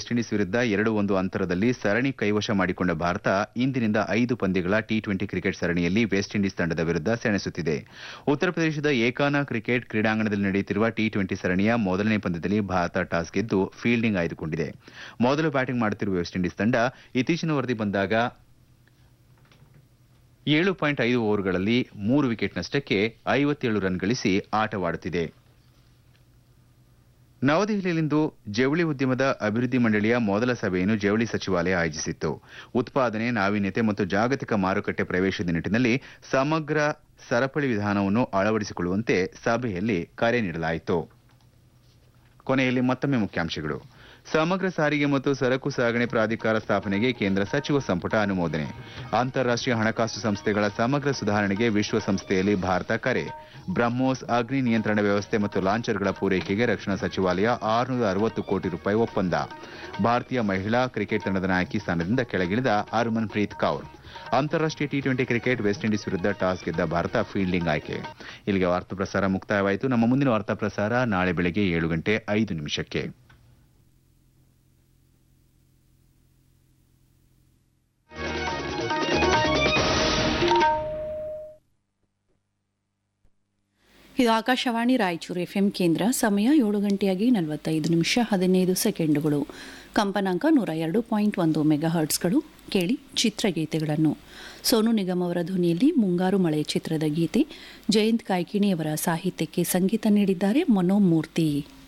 West Indies ವಿರುದ್ಧ ಎರಡು ಒಂದು ಅಂತರದಲ್ಲಿ ಸರಣಿ ಕೈವಶ ಮಾಡಿಕೊಂಡ ಭಾರತ ಇಂದಿನಿಂದ ಐದು ಪಂದ್ಯಗಳ ಟಿ ಟ್ವೆಂಟಿ ಕ್ರಿಕೆಟ್ ಸರಣಿಯಲ್ಲಿ ವೆಸ್ಟ್ ಇಂಡೀಸ್ ತಂಡದ ವಿರುದ್ಧ ಸೆಣಸುತ್ತಿದೆ ಉತ್ತರ ಪ್ರದೇಶದ ಏಕಾನ ಕ್ರಿಕೆಟ್ ಕ್ರೀಡಾಂಗಣದಲ್ಲಿ ನಡೆಯುತ್ತಿರುವ ಟಿ ಟ್ವೆಂಟಿ ಸರಣಿಯ ಮೊದಲನೇ ಪಂದ್ಯದಲ್ಲಿ ಭಾರತ ಟಾಸ್ ಗೆದ್ದು ಫೀಲ್ಡಿಂಗ್ ಆಯ್ದುಕೊಂಡಿದೆ ಮೊದಲು ಬ್ಯಾಟಿಂಗ್ ಮಾಡುತ್ತಿರುವ ವೆಸ್ಟ್ ಇಂಡೀಸ್ ತಂಡ ಇತ್ತೀಚಿನ ವರದಿ ಬಂದಾಗ ಏಳು ಪಾಯಿಂಟ್ ಐದು ಓವರ್ಗಳಲ್ಲಿ ಮೂರು ವಿಕೆಟ್ ನಷ್ಟಕ್ಕೆ ಐವತ್ತೇಳು ರನ್ ಗಳಿಸಿ ಆಟವಾಡುತ್ತಿದೆ ನವದೆಹಲಿಯಲ್ಲಿಂದು ಜವಳಿ ಉದ್ಯಮದ ಅಭಿವೃದ್ಧಿ ಮಂಡಳಿಯ ಮೊದಲ ಸಭೆಯನ್ನು ಜವಳಿ ಸಚಿವಾಲಯ ಆಯೋಜಿಸಿತ್ತು ಉತ್ಪಾದನೆ ನಾವೀನ್ಯತೆ ಮತ್ತು ಜಾಗತಿಕ ಮಾರುಕಟ್ಟೆ ಪ್ರವೇಶದ ನಿಟ್ಟಿನಲ್ಲಿ ಸಮಗ್ರ ಸರಪಳಿ ವಿಧಾನವನ್ನು ಅಳವಡಿಸಿಕೊಳ್ಳುವಂತೆ ಸಭೆಯಲ್ಲಿ ಕರೆ ನೀಡಲಾಯಿತು ಕೊನೆಯಲ್ಲಿ ಮತ್ತೊಮ್ಮೆ ಮುಖ್ಯಾಂಶಗಳು ಸಮಗ್ರ ಸಾರಿಗೆ ಮತ್ತು ಸರಕು ಸಾಗಣೆ ಪ್ರಾಧಿಕಾರ ಸ್ಥಾಪನೆಗೆ ಕೇಂದ್ರ ಸಚಿವ ಸಂಪುಟ ಅನುಮೋದನೆ ಅಂತಾರಾಷ್ಟೀಯ ಹಣಕಾಸು ಸಂಸ್ಥೆಗಳ ಸಮಗ್ರ ಸುಧಾರಣೆಗೆ ವಿಶ್ವಸಂಸ್ಥೆಯಲ್ಲಿ ಭಾರತ ಕರೆ ಬ್ರಹ್ಮೋಸ್ ಅಗ್ನಿ ನಿಯಂತ್ರಣ ವ್ಯವಸ್ಥೆ ಮತ್ತು ಲಾಂಚರ್ಗಳ ಪೂರೈಕೆಗೆ ರಕ್ಷಣಾ ಸಚಿವಾಲಯ ಆರುನೂರ ಅರವತ್ತು ಕೋಟಿ ರೂಪಾಯಿ ಒಪ್ಪಂದ ಭಾರತೀಯ ಮಹಿಳಾ ಕ್ರಿಕೆಟ್ ತಂಡದ ನಾಯಕಿ ಸ್ಥಾನದಿಂದ ಕೆಳಗಿಳಿದ ಹರ್ಮನ್ ಪ್ರೀತ್ ಕೌರ್ ಅಂತಾರಾಷ್ಟೀಯ T twenty cricket West Indies ವಿರುದ್ಧ ಟಾಸ್ ಗೆದ್ದ ಭಾರತ ಫೀಲ್ಡಿಂಗ್ ಆಯ್ಕೆ ಇಲ್ಲಿಗೆ ವಾರ್ತಾ ಪ್ರಸಾರ ಮುಕ್ತಾಯವಾಯಿತು ನಮ್ಮ ಮುಂದಿನ ವಾರ್ತಾ ಪ್ರಸಾರ ನಾಳೆ ಬೆಳಗ್ಗೆ ಏಳು ಗಂಟೆ ಐದು ನಿಮಿಷಕ್ಕೆ ಇದು ಆಕಾಶವಾಣಿ ರಾಯಚೂರು ಎಫ್ಎಂ ಕೇಂದ್ರ ಸಮಯ ಏಳು ಗಂಟೆಯಾಗಿ ನಲವತ್ತೈದು ನಿಮಿಷ ಹದಿನೈದು ಸೆಕೆಂಡುಗಳು ಕಂಪನಾಂಕ ನೂರ ಎರಡು ಪಾಯಿಂಟ್ ಒಂದು ಮೆಗಾ ಹರ್ಟ್ಸ್ಗಳು ಕೇಳಿ ಚಿತ್ರಗೀತೆಗಳನ್ನು ಸೋನು ನಿಗಮ್ ಅವರ ಧ್ವನಿಯಲ್ಲಿ ಮುಂಗಾರು ಮಳೆ ಚಿತ್ರದ ಗೀತೆ ಜಯಂತ್ ಕಾಯ್ಕಿಣಿಯವರ ಸಾಹಿತ್ಯಕ್ಕೆ ಸಂಗೀತ ನೀಡಿದ್ದಾರೆ ಮನೋಮೂರ್ತಿ